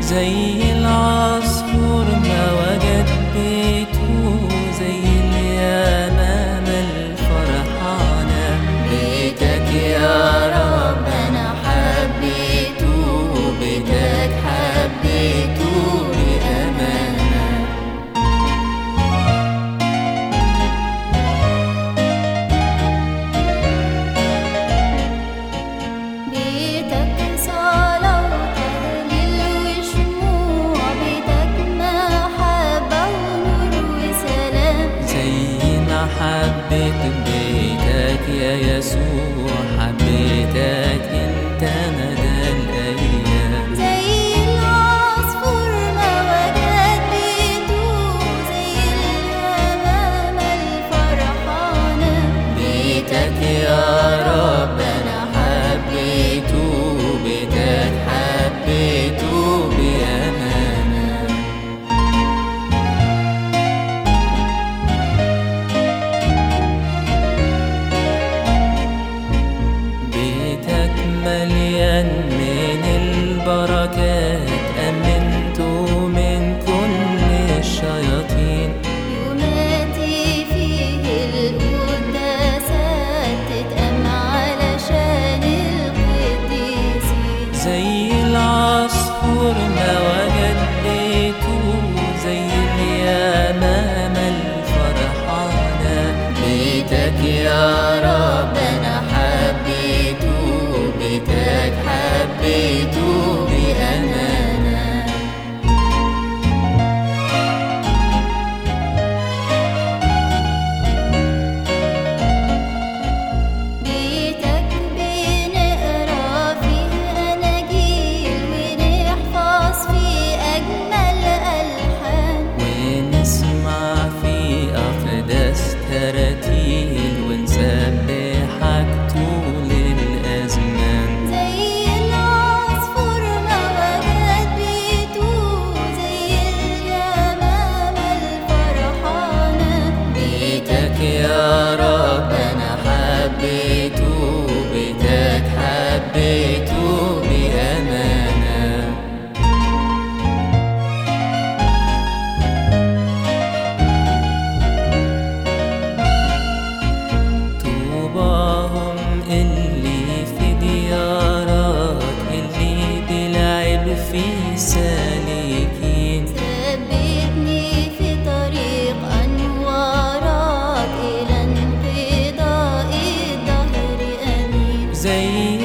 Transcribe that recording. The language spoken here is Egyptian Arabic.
زي العصفور ما وجد بيته زي اليمامة الفرحانة بيتك يا رب أنا حبيته بيتك حبيته بأمانة بيتك صلاة وتهليل وشموع بيتك محبة ونور وسلام زي ما حبيت بيتك يا يسوع حبيتك انت مدى الايام زي العصفور ما وجد بيته زي اليمامة الفرحانة بيتك يا رب انا حبيته بيتك حبيته بامانه بيتك مليان من البركات أمنت من كل الشياطين يوماتي فيه القداسات تتأم علشان القديسين زي العصفور ما وجد بيته زي اليمامة الفرحانة بيتك يا رب أنا حبيته بيتك حبيته بأمانة بيتك بنقرا فيه أناجيل ونحفظ فيه أجمل ألحان ونسمع في أقدس تراتيل ونسبحك طول الأزمان زي العصفور ما وجد بيته زي اليمامة الفرحانة بيتك يا رب أنا حبيته بيتك حبيته بأمانة طوباهم اللي في ديارك اللي بلعب في سالكين ثبتني في طريق أنوارك إلى انقضاء الدهر أمين زي